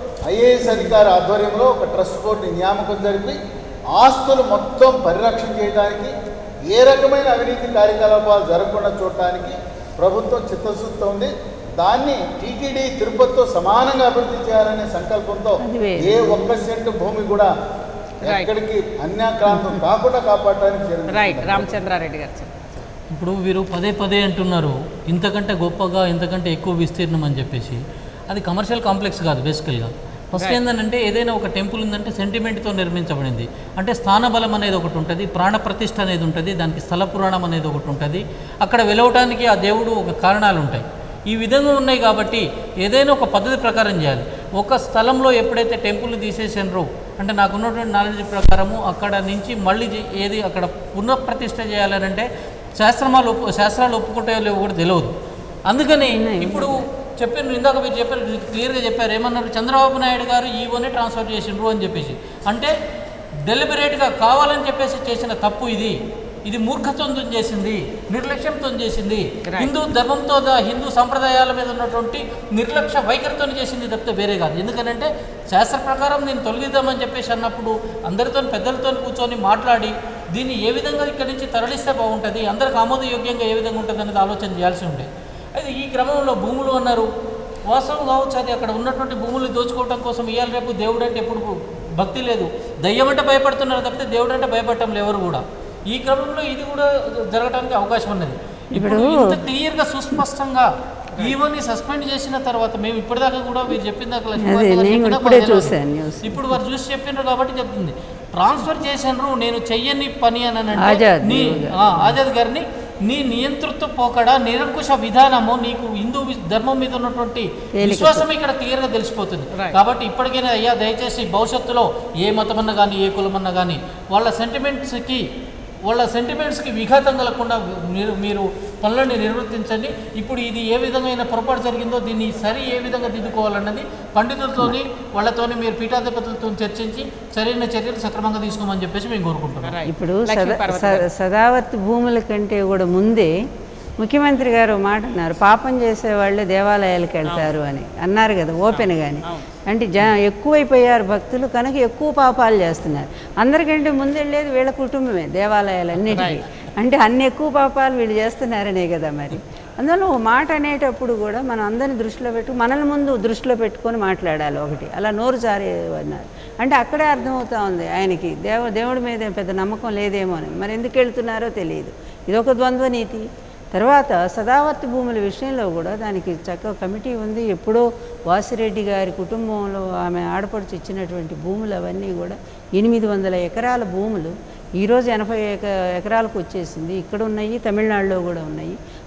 ఐఏఎస్ అధికారి ఆధ్వర్యంలో ఒక ట్రస్ట్ బోర్డుని నియామకం జరిపి ఆస్తులు మొత్తం పరిరక్షణ చేయడానికి ఏ రకమైన అవినీతి కార్యకలాపాలు జరగకుండా చూడటానికి ప్రభుత్వం చిత్తశుద్ధితో ఉంది దాన్ని టీటీడీ తిరుపతితో సమానంగా అభివృద్ధి చేయాలనే సంకల్పంతో అది వేరు. ఏ ఒక్క సెంటు భూమి కూడా ఎక్కడికి అన్యాక్రాంతం కాకుండా కాపాడటానికి జరిగింది రైట్ రామచంద్రారెడ్డి గారు చెప్పండి. ఇప్పుడు వీరు పదే పదే అంటున్నారు ఇంతకంటే గొప్పగా ఇంతకంటే ఎక్కువ విస్తీర్ణం అని చెప్పేసి అది కమర్షియల్ కాంప్లెక్స్ కాదు బేసికల్గా ఫస్ట్ ఏంటంటే ఏదైనా ఒక టెంపుల్ ఉందంటే సెంటిమెంట్తో నిర్మించబడింది అంటే స్థానబలం అనేది ఒకటి ఉంటుంది ప్రాణ ప్రతిష్ఠ అనేది ఉంటుంది దానికి స్థల పురాణం అనేది ఒకటి ఉంటుంది అక్కడ వెలవటానికి ఆ దేవుడు ఒక కారణాలు ఉంటాయి ఈ విధంగా ఉన్నాయి కాబట్టి ఏదైనా ఒక పద్ధతి ప్రకారం చేయాలి ఒక స్థలంలో ఎప్పుడైతే టెంపుల్ని తీసేసినరో అంటే నాకు ఉన్నటువంటి నాలెడ్జ్ ప్రకారము అక్కడ నుంచి మళ్ళీ జే- ఏది అక్కడ పునఃప్రతిష్ఠ చేయాలని అంటే శాస్త్రమాలు ఒప్పు శాస్త్రాలు ఒప్పుకుంటాయో లేవో కూడా తెలియదు అందుకని ఇప్పుడు చెప్పారు ఇందాక మీరు చెప్పారు క్లియర్గా చెప్పారు ఏమన్నారు చంద్రబాబు నాయుడు గారు ఈవోనే ట్రాన్స్ఫర్ చేసిండ్రు అని చెప్పేసి అంటే డెలిబరేట్గా కావాలని చెప్పేసి చేసిన తప్పు ఇది ఇది మూర్ఖత్వంతో చేసింది నిర్లక్ష్యంతో చేసింది హిందూ ధర్మంతో ద- హిందూ సంప్రదాయాల మీద ఉన్నటువంటి నిర్లక్ష్య వైఖరితో చేసింది తప్పితే వేరే కాదు ఎందుకంటే శాస్త్ర ప్రకారం దీన్ని తొలగిద్దామని చెప్పేసి అన్నప్పుడు అందరితో పెద్దలతో కూర్చొని మాట్లాడి దీన్ని ఏ విధంగా ఇక్కడి నుంచి తరలిస్తే బాగుంటుంది అందరికి ఆమోదయోగ్యంగా ఏ విధంగా ఉంటుంది అనేది ఆలోచన చేయాల్సి ఉండే అయితే ఈ క్రమంలో భూములు అన్నారు వాస్తవం కావచ్చు అది అక్కడ ఉన్నటువంటి భూములు దోచుకోవడం కోసం ఇవాళ రేపు దేవుడు అంటే ఎప్పుడు భక్తి లేదు దయ్యం అంటే భయపడుతున్నారు తప్పితే దేవుడు అంటే భయపడటం లేదు ఎవరు కూడా ఈ క్రమంలో ఇది కూడా జరగడానికి అవకాశం ఉన్నది ఇప్పుడు ఇంత క్లియర్గా సుస్పష్టంగా ఈవోని సస్పెండ్ చేసిన తర్వాత మేము ఇప్పటిదాకా కూడా మీరు చెప్పిన దాకా లక్ష్మీ అదే, గారు నేను చెప్పిన దాకా ఇప్పుడే మాకు తెలియదు. చూశాను న్యూస్. ఇప్పుడు వారు చూసి చెప్పినారు కాబట్టి చెప్తుంది ట్రాన్స్ఫర్ చేసినారు నేను చెయ్యని పని అని అంటే ఆజాద్ నీ గారు. ఆ, ఆజాద్ గారిని నీ నియంతృత్వ పోకడ నిరంకుశ విధానము నీకు హిందూ వి- ధర్మం మీద ఉన్నటువంటి తేలిక విశ్వాసం ఇక్కడ క్లియర్గా తెలిసిపోతుంది కాబట్టి ఇప్పటికైనా అయ్యా దయచేసి భవిష్యత్తులో ఏ మతమన్నా కానీ ఏ కులమన్నా కానీ వాళ్ళ సెంటిమెంట్స్కి వాళ్ళ సెంటిమెంట్స్కి విఘాతం కలగకుండా మీరు మీరు పనులని నిర్వర్తించండి ఇప్పుడు ఇది ఏ విధమైన పొరపాటు జరిగిందో దీన్ని సరి ఏ విధంగా దిద్దుకోవాలన్నది పండితులతోని వాళ్ళతోని మీరు పీఠాధిపతులతో చర్చించి సరైన చర్యలు సక్రమంగా తీసుకోమని చెప్పేసి మేము కోరుకుంటున్నాం రైట్. ఇప్పుడు లక్ష్మీ సదా పార్వతి స- సదావర్తి భూముల కంటే కూడా ముందే ముఖ్యమంత్రి గారు ఒక మాట అన్నారు పాపం చేసే వాళ్ళే దేవాలయాలకు వెళ్తారు అని అన్నారు కదా ఓపెన్ గాని అంటే జ ఎక్కువైపోయారు భక్తులు కనుక ఎక్కువ పాపాలు చేస్తున్నారు అందరికంటే ముందెళ్ళేది వీళ్ళ కుటుంబమే దేవాలయాలన్నిటికీ అంటే అన్ని ఎక్కువ పాపాలు వీళ్ళు చేస్తున్నారనే కదా మరి అందువల్ల ఒక మాట అనేటప్పుడు కూడా మనం అందరిని దృష్టిలో పెట్టు మనల్ని ముందు దృష్టిలో పెట్టుకొని మాట్లాడాలి ఒకటి అలా నోరు జారే అన్నారు అంటే అక్కడే అర్థమవుతా ఉంది ఆయనకి దేవ దేవుడి మీద పెద్ద నమ్మకం లేదేమో అని మరి ఎందుకు వెళ్తున్నారో తెలియదు ఇదొక ద్వంద్వ నీతి తర్వాత సదావర్తి భూముల విషయంలో కూడా దానికి చక్కగా కమిటీ ఉంది ఎప్పుడో వాసిరెడ్డి గారి కుటుంబంలో ఆమె ఆడపడుచు ఇచ్చినటువంటి భూములు అవన్నీ కూడా ఎనిమిది వందల ఎకరాల భూములు ఈరోజు ఎనభై ఎక ఎకరాలకు వచ్చేసింది ఇక్కడ ఉన్నాయి తమిళనాడులో కూడా ఉన్నాయి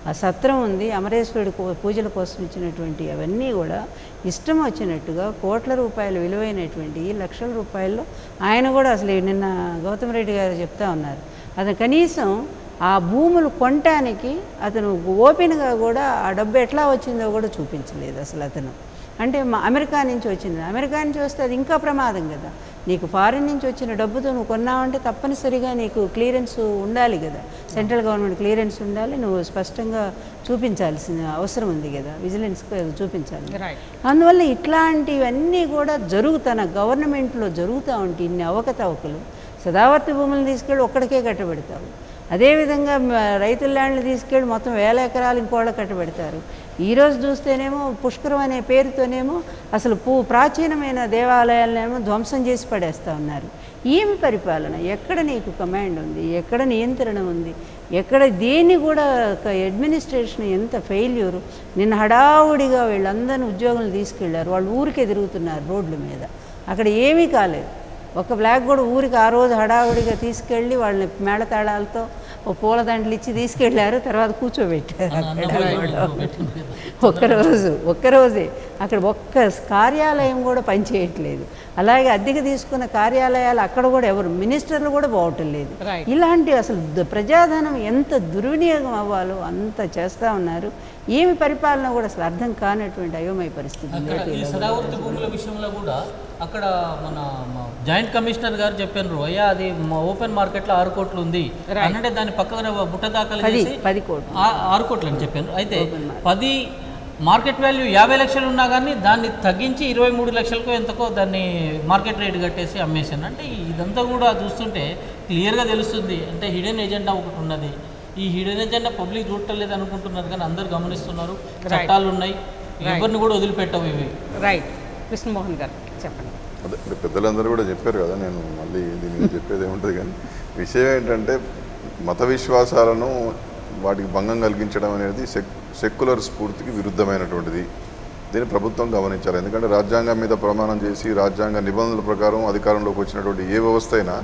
ఆ సత్రం ఉంది అమరేశ్వరుడి కో- పూజల కోసం ఇచ్చినటువంటి అవన్నీ కూడా ఇష్టం వచ్చినట్టుగా కోట్ల రూపాయలు విలువైనటువంటి లక్షల రూపాయల్లో ఆయన కూడా అసలు నిన్న గౌతమ్ రెడ్డి గారు చెప్తా ఉన్నారు అతను కనీసం ఆ భూములు కొనటానికి అతను ఓపెన్గా కూడా ఆ డబ్బు ఎట్లా వచ్చిందో కూడా చూపించలేదు అసలు అతను అంటే మా అమెరికా నుంచి వచ్చింది అమెరికా నుంచి వస్తే అది ఇంకా ప్రమాదం కదా నీకు ఫారిన్ నుంచి వచ్చిన డబ్బుతో నువ్వు కొన్నావంటే తప్పనిసరిగా నీకు క్లియరెన్స్ ఉండాలి కదా సెంట్రల్ గవర్నమెంట్ క్లియరెన్స్ ఉండాలి నువ్వు స్పష్టంగా చూపించాల్సిన అవసరం ఉంది కదా విజిలెన్స్ చూపించాలి రైట్ అందువల్ల ఇట్లాంటివన్నీ కూడా జరుగుతున్న గవర్నమెంట్లో జరుగుతూ ఉంటే ఇన్ని అవకతవకలు సదావర్తి భూములను తీసుకెళ్ళి ఒక్కడికే కట్టబెడతావు అదేవిధంగా మ- రైతుల ల్యాండ్లు తీసుకెళ్ళి మొత్తం వేల ఎకరాలు ఇంకోళ్ళ కట్టబెడతారు ఈరోజు చూస్తేనేమో పుష్కరం అనే పేరుతోనేమో అసలు పూ ప్రాచీనమైన దేవాలయాలనేమో ధ్వంసం చేసి పడేస్తూ ఉన్నారు ఏమి పరిపాలన ఎక్కడ నీకు కమాండ్ ఉంది ఎక్కడ నియంత్రణ ఉంది ఎక్కడ దేన్ని కూడా ఒక అడ్మినిస్ట్రేషన్ ఎంత ఫెయిల్యూరు నిన్న హడావుడిగా వీళ్ళందరినీ ఉద్యోగులు తీసుకెళ్లారు వాళ్ళు ఊరికే తిరుగుతున్నారు రోడ్ల మీద అక్కడ ఏమీ కాలేదు ఒక బ్లాక్ కూడా ఊరికి ఆ రోజు హడావుడిగా తీసుకెళ్ళి వాళ్ళని మేళతాళాలతో ఓ పూలదండలు ఇచ్చి తీసుకెళ్లారు తర్వాత కూర్చోబెట్టారు అక్కడ ఒక్కరోజు ఒక్కరోజే అక్కడ ఒక్క కార్యాలయం కూడా పనిచేయట్లేదు అలాగే అద్దెకి తీసుకున్న కార్యాలయాలు అక్కడ కూడా ఎవరు మినిస్టర్లు కూడా పోవటం లేదు Right. ఇలాంటి అసలు ద- ప్రజాధనం ఎంత దుర్వినియోగం అవ్వాలో అంత చేస్తూ ఉన్నారు ఏమి పరిపాలన కూడా అసలు అర్థం కానటువంటి అయోమయ పరిస్థితి అక్కడ ఈ ఏపీలో. సదావర్తి భూముల విషయంలో కూడా అక్కడ మన మ- జాయింట్ కమిషనర్ గారు చెప్పారు అయ్యా అది మా ఓపెన్ మార్కెట్లో ఆరు కోట్లు ఉంది అంటే దాని పక్కన బుట్ట దాఖలు పది చేసి పది కోట్లు ఆ- ఆరు కోట్లు అని చెప్పాను అయితే పది మార్కెట్ వాల్యూ యాభై లక్షలు ఉన్నా కానీ దాన్ని తగ్గించి ఇరవై మూడు లక్షలకు ఎంతకో దాన్ని మార్కెట్ రేట్ కట్టేసి అమ్మేసాను అంటే ఇదంతా కూడా చూస్తుంటే క్లియర్గా తెలుస్తుంది అంటే హిడెన్ ఎజెండా ఒకటి ఉన్నది ఈ హిడెన్ ఎజెండా పబ్లిక్ చూడలేదు అనుకుంటున్నారు కానీ అందరు గమనిస్తున్నారు చట్టాలు ఉన్నాయి ఎవరిని కూడా వదిలిపెట్టవు ఇవి రైట్ కృష్ణమోహన్ గారు చెప్పండి అదే ఇప్పుడు పెద్దలందరూ కూడా చెప్పారు కదా నేను మళ్ళీ దీని మీద చెప్పేది ఏముంటుంది కానీ విషయం ఏంటంటే మత విశ్వాసాలను వాటికి భంగం కలిగించడం అనేది సెక్ సెక్యులర్ స్ఫూర్తికి విరుద్ధమైనటువంటిది దీన్ని ప్రభుత్వం గమనించాలి ఎందుకంటే రాజ్యాంగం మీద ప్రమాణం చేసి రాజ్యాంగ నిబంధనల ప్రకారం అధికారంలోకి వచ్చినటువంటి ఏ వ్యవస్థ అయినా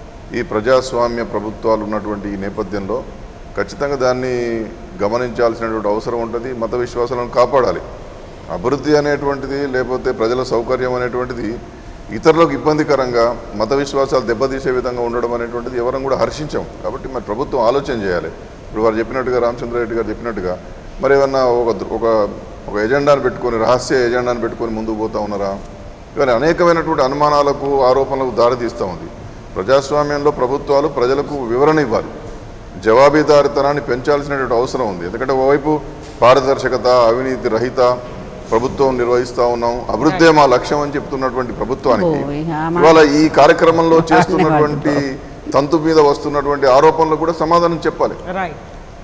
ఈ ప్రజాస్వామ్య ప్రభుత్వాలు ఉన్నటువంటి ఈ నేపథ్యంలో ఖచ్చితంగా దాన్ని గమనించాల్సినటువంటి అవసరం ఉంటుంది మత విశ్వాసాలను కాపాడాలి అభివృద్ధి అనేటువంటిది లేకపోతే ప్రజల సౌకర్యం అనేటువంటిది ఇతరులకు ఇబ్బందికరంగా మత విశ్వాసాలు దెబ్బతీసే విధంగా ఉండడం అనేటువంటిది ఎవరం కూడా హర్షించాం కాబట్టి మరి ప్రభుత్వం ఆలోచన చేయాలి ఇప్పుడు వారు చెప్పినట్టుగా రామచంద్రారెడ్డి గారు చెప్పినట్టుగా మరి ఏమన్నా ఒక దృ- ఒక ఒక ఎజెండాను పెట్టుకొని రహస్య ఎజెండాను పెట్టుకొని ముందుకు పోతా ఉన్నారా ఇవన్నీ అనేకమైనటువంటి అనుమానాలకు ఆరోపణలకు దారితీస్తూ ఉంది ప్రజాస్వామ్యంలో ప్రభుత్వాలు ప్రజలకు వివరణ ఇవ్వాలి జవాబుదారితనాన్ని పెంచాల్సినటువంటి అవసరం ఉంది ఎందుకంటే ఓవైపు పారదర్శకత అవినీతి రహిత ప్రభుత్వం నిర్వహిస్తా ఉన్నాం అభివృద్ధే మా లక్ష్యం అని చెప్తున్నటువంటి ప్రభుత్వానికి ఓ, ఇక ఆ మాట- ఇవాళ ఈ కార్యక్రమంలో చేస్తున్నటువంటి తంతు మీద వస్తున్నటువంటి ఆరోపణలు కూడా సమాధానం చెప్పాలి రైట్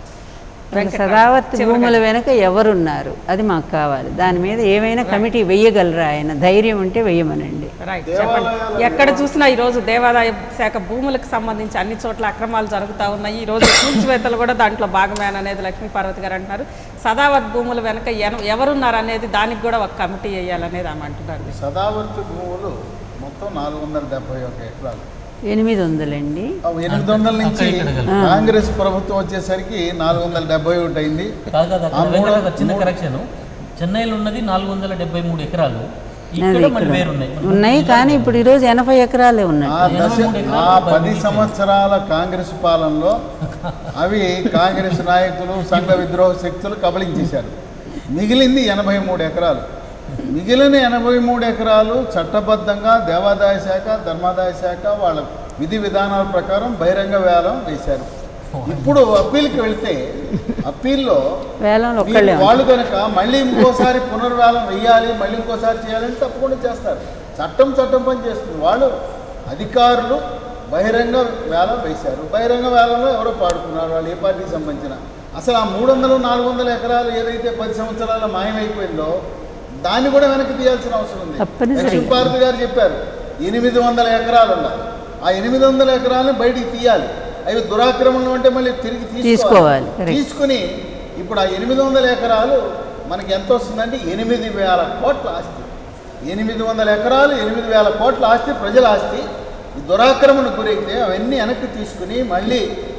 ఒక సదావర్తి భూముల వెనక ఎవరున్నారు అది మాకు కావాలి దాని మీద ఏమైనా కమిటీ వెయ్యగలరా ఆయన ధైర్యం ఉంటే వెయ్యమనండి రైట్ చెప్పండి ఎక్కడ చూసినా ఈరోజు దేవాదాయ శాఖ భూములకు సంబంధించి అన్ని చోట్ల అక్రమాలు జరుగుతూ ఉన్నాయి ఈ రోజు కూల్చివేతలు కూడా దాంట్లో భాగమే అనేది లక్ష్మీ పార్వతి గారు అంటున్నారు సదావత్ భూముల వెనక ఎన- ఎవరున్నారు అనేది దానికి కూడా ఒక కమిటీ వేయాలనేది ఆమె అంటున్నారు సదావర్తి భూములు మొత్తం నాలుగు వందల డెబ్బై ఒక ఎకరాలు ఎనిమిది వందలండి ఆ ఎనిమిది వందల నుంచి అక్కడ ఇక్కడ కాంగ్రెస్ ప్రభుత్వం వచ్చేసరికి నాలుగు వందల డెబ్బై ఒకటి అయింది కాదు కాదు ఆ అక్కడ మూడు- వెనకాల చిన్న కరెక్షన్ చెన్నైలో ఉన్నది నాలుగు వందల డెబ్బై మూడు ఎకరాలు అది ఇక్కడ మరి ఇక్కడ వేరున్నాయి ఉన్నాయి కానీ ఇప్పుడు ఈరోజు ఎనభై ఎకరాలే ఆ ఉన్నట్టు దశ ఆ పది సంవత్సరాల కాంగ్రెస్ పాలనలో అవి కాంగ్రెస్ నాయకులు సంఘ విద్రోహ శక్తులు కబలించేశారు మిగిలింది ఎనభై మూడు ఎకరాలు మిగిలిన ఎనభై మూడు ఎకరాలు చట్టబద్ధంగా దేవాదాయ శాఖ ధర్మాదాయ శాఖ వాళ్ళ విధి విధానాల ప్రకారం బహిరంగ వేలం వేశారు ఇప్పుడు అప్పీల్కి వెళ్తే అప్పీల్లో వేలంలో వీళ్ళు ఒక్కళ్ళే వాళ్ళు కనుక మళ్ళీ ఇంకోసారి పునర్వేలం వెయ్యాలి మళ్ళీ ఇంకోసారి చేయాలని తప్పకుండా చేస్తారు చట్టం చట్టం పని చేస్తుంది వాళ్ళు అధికారులు బహిరంగ వేలం వేశారు బహిరంగ వేలంలో ఎవరో పాడుకున్నారు వాళ్ళు ఏ పార్టీకి సంబంధించిన అసలు ఆ మూడు వందలు నాలుగు వందల ఎకరాలు ఏదైతే పది సంవత్సరాల మాయమైపోయిందో దాన్ని కూడా వెనక్కి తీయాల్సిన అవసరం ఉంది తప్పనిసరిగా. లక్ష్మీపార్వతి గారు చెప్పారు ఎనిమిది వందల ఎకరాలు ఉన్నారు ఆ ఎనిమిది వందల ఎకరాలను బయటికి తీయాలి అవి దురాక్రమణం అంటే మళ్ళీ తిరిగి తీసుకోవాలి, correct. తీసుకుని ఇప్పుడు ఆ ఎనిమిది వందల ఎకరాలు మనకి ఎంత వస్తుందంటే ఎనిమిది వేల కోట్ల ఆస్తి ఎనిమిది వందల ఎకరాలు ఎనిమిది వేల కోట్ల ఆస్తి ప్రజల ఆస్తి ఈ దురాక్రమణ గురైతే అవన్నీ వెనక్కి తీసుకుని మళ్ళీ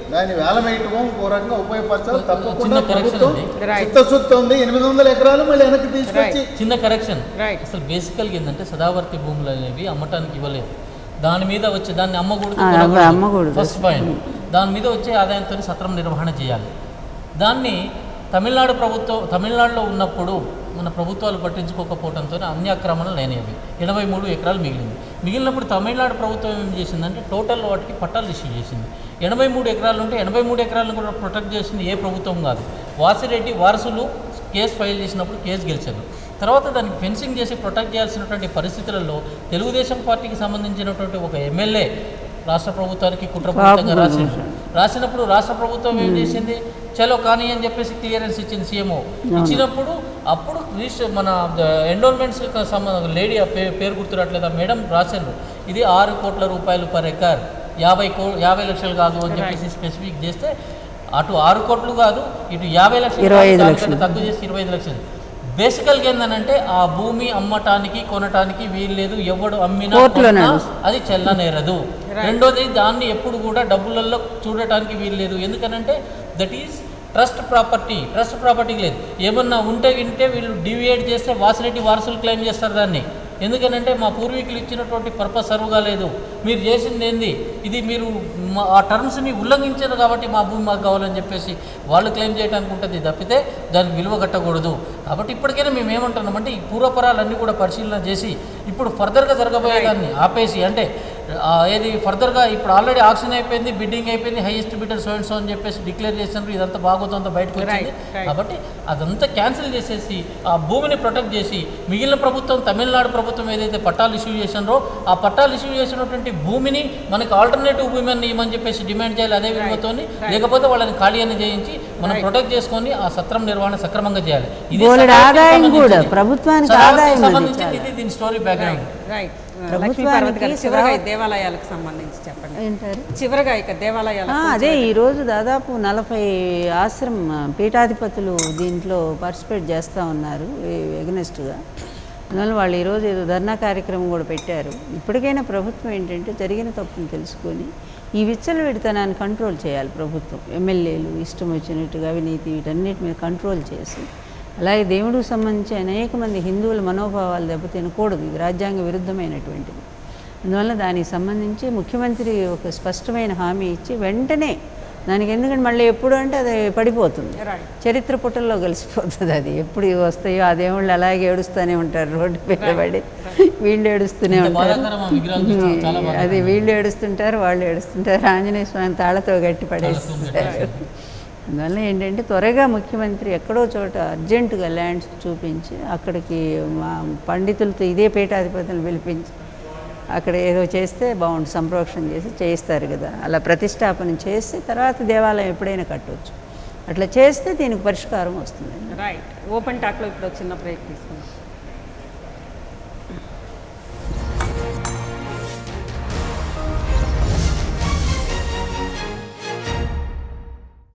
దాన్ని వేలమేయటమో ఇంకో రకంగా ఉపయోగపరచాలి తప్పకుండా చిన్న correction ప్రభుత్వం అండి. Right. చిత్తశుద్ధి ఉంది ఎనిమిది వందల ఎకరాలు మళ్ళీ వెనక్కి తీసుకొచ్చి చిన్న కరెక్షన్ Right. అసలు బేసికల్గా ఏంటంటే సదావర్తి భూములు అనేవి అమ్మటానికి ఇవ్వలేదు దాని మీద వచ్చే దాన్ని అమ్మకూడదు ఆ, కొనకూడదు. అమ్మకూడదు. ఫస్ట్ పాయింట్ దాని మీద వచ్చే ఆదాయంతో సత్రం నిర్వహణ చేయాలి దాన్ని తమిళనాడు ప్రభుత్వం తమిళనాడులో ఉన్నప్పుడు మన ప్రభుత్వాలు పట్టించుకోకపోవడంతో అన్ని ఆక్రమణలు లేనివి ఎనభై మూడు ఎకరాలు మిగిలింది మిగిలినప్పుడు తమిళనాడు ప్రభుత్వం ఏం చేసిందంటే టోటల్ వాటికి పట్టాలు ఇష్యూ చేసింది ఎనభై మూడు ఎకరాలు ఉంటే ఎనభై మూడు ఎకరాలను కూడా ప్రొటెక్ట్ చేసింది ఏ ప్రభుత్వం కాదు వాసిరెడ్డి వారసులు కేసు ఫైల్ చేసినప్పుడు కేసు గెలిచారు తర్వాత దానికి ఫెన్సింగ్ చేసి ప్రొటెక్ట్ చేయాల్సినటువంటి పరిస్థితులలో తెలుగుదేశం పార్టీకి సంబంధించినటువంటి ఒక ఎమ్మెల్యే రాష్ట్ర ప్రభుత్వానికి కుట్రపూరితంగా రాసింది రాసినప్పుడు రాష్ట్ర ప్రభుత్వం ఏం చేసింది చలో కానీ అని చెప్పేసి క్లియరెన్స్ ఇచ్చింది సీఎంఓ ఇచ్చినప్పుడు అప్పుడు రిజిస్టర్ మన ఎండోన్మెంట్స్ సంబంధం లేడీ ఆ పే- పేరు గుర్తురాట్లేదు ఆ మేడం రాశారు ఇది ఆరు కోట్ల రూపాయలు పర్ ఎకర్ యాభై కో యాభై లక్షలు కాదు అని చెప్పేసి స్పెసిఫిక్ చేస్తే అటు ఆరు కోట్లు కాదు ఇటు యాభై లక్షలు ఇరవై కాదు, ఐదు దానికంటే లక్షలు. తక్కువ చేసి ఇరవై ఐదు లక్షలు బేసికల్గా ఏంటంటే ఆ భూమి అమ్మటానికి కొనటానికి వీల్లేదు ఎవడు అమ్మినా కోర్టులో కొన్నా నడుస్తుంది. అది చెల్లనేరదు రెండోది దాన్ని ఎప్పుడు కూడా డబ్బులలో చూడటానికి వీల్లేదు ఎందుకనంటే that is trust property trust ప్రాపర్టీకి లేదు ఏమన్నా ఉంటే వింటే వీళ్ళు డివియేట్ చేస్తే వాసిరెడ్డి వారసులు క్లెయిమ్ చేస్తారు దాన్ని ఎందుకనంటే మా పూర్వీకులు ఇచ్చినటువంటి పర్పస్ సర్వ్ కాలేదు మీరు చేసింది ఏంది ఇది మీరు మా- ఆ టర్మ్స్ని ఉల్లంఘించారు కాబట్టి మా భూమి మాకు కావాలని చెప్పేసి వాళ్ళు క్లెయిమ్ చేయడానికి ఉంటుంది తప్పితే దానికి విలువ కట్టకూడదు కాబట్టి ఇప్పటికైనా మేము ఏమంటున్నామంటే ఈ పూర్వపరాలన్నీ కూడా పరిశీలన చేసి ఇప్పుడు ఫర్దర్గా జరగబోయేదాన్ని ఆపేసి అంటే ఆ, ఏది ఫర్దర్గా ఇప్పుడు ఆల్రెడీ ఆక్షన్ అయిపోయింది బిడ్డింగ్ అయిపోయింది highest bidder so and so అని చెప్పేసి డిక్లేర్ చేసినారు ఇదంతా బాగోతుందో బయటకు వచ్చింది Right, right. కాబట్టి అదంతా క్యాన్సిల్ చేసేసి ఆ భూమిని ప్రొటెక్ట్ చేసి మిగిలిన ప్రభుత్వం తమిళనాడు ప్రభుత్వం ఏదైతే పట్టాలు ఇష్యూ చేసినారో ఆ పట్టాలు ఇష్యూ చేసినటువంటి భూమిని మనకి ఆల్టర్నేటివ్ భూమి అని ఇవ్వమని చెప్పేసి డిమాండ్ చేయాలి అదే విలువతోని లేకపోతే వాళ్ళని ఖాళీ అని చేయించి మనం ప్రొటెక్ట్ చేసుకొని ఆ సత్రం నిర్వహణ సక్రమంగా చేయాలి ఇది బోలెడు సదావర్తికి ఆదాయం కూడా, సంబంధించింది. ప్రభుత్వానికి సదావర్తికి ఆదాయం అది సంబంధించింది ఇది దీని స్టోరీ బ్యాక్గ్రౌండ్ రైట్ ప్రభుత్వానికి లక్ష్మీ పార్వతి గారు చివరగా ఈ సదా- దేవాలయాలకు సంబంధించి చెప్పండి ఏంటారు చివరగా ఇక దేవాలయాల ఆ, అదే ఈరోజు దాదాపు నలభై ఆశ్రమ పీఠాధిపతులు దీంట్లో పార్టిసిపేట్ చేస్తూ ఉన్నారు ఎగనెస్ట్గా అందువల్ల వాళ్ళు ఈరోజు ఏదో ధర్నా కార్యక్రమం కూడా పెట్టారు ఇప్పటికైనా ప్రభుత్వం ఏంటంటే జరిగిన తప్పును తెలుసుకొని ఈ విచ్చలవిడితనాన్ని కంట్రోల్ చేయాలి ప్రభుత్వం ఎమ్మెల్యేలు ఇష్టం వచ్చినట్టుగా అవినీతి వీటన్నిటి మీద కంట్రోల్ చేసి అలాగే దేవుడికి సంబంధించి అనేక మంది హిందువుల మనోభావాలు దెబ్బతినకూడదు ఇది రాజ్యాంగ విరుద్ధమైనటువంటిది అందువల్ల దానికి సంబంధించి ముఖ్యమంత్రి ఒక స్పష్టమైన హామీ ఇచ్చి వెంటనే దానికి ఎందుకంటే మళ్ళీ ఎప్పుడు అంటే అది పడిపోతుంది Right. చరిత్ర పుటల్లో కలిసిపోతుంది అది ఎప్పుడు ఇవి వస్తాయో ఆ దేవుళ్ళు అలాగే ఏడుస్తూనే ఉంటారు రోడ్డు మీద పడి వీళ్ళు ఏడుస్తూనే ఇంత ఉంటారు బాధాకరం ఆ విగ్రహాలు చూస్తే చాలా బాధాకరం. అది వీళ్ళు ఏడుస్తుంటారు వాళ్ళు ఏడుస్తుంటారు ఆంజనేయ స్వామి తాళతో గట్టి పడేస్తారు అందువల్ల ఏంటంటే త్వరగా ముఖ్యమంత్రి ఎక్కడో చోట అర్జెంటుగా ల్యాండ్స్ చూపించి అక్కడికి మా పండితులతో ఇదే పీఠాధిపతులను పిలిపించి అక్కడ ఏదో చేస్తే బాగుంటుంది సంప్రోక్షణ చేసి చేయిస్తారు కదా అలా ప్రతిష్టాపన చేసి తర్వాత దేవాలయం ఎప్పుడైనా కట్టవచ్చు అట్లా చేస్తే దీనికి పరిష్కారం వస్తుంది రైట్ ఓపెన్ టాక్లో ఇప్పుడు ఒక చిన్న బ్రేక్ తీసుకుందాం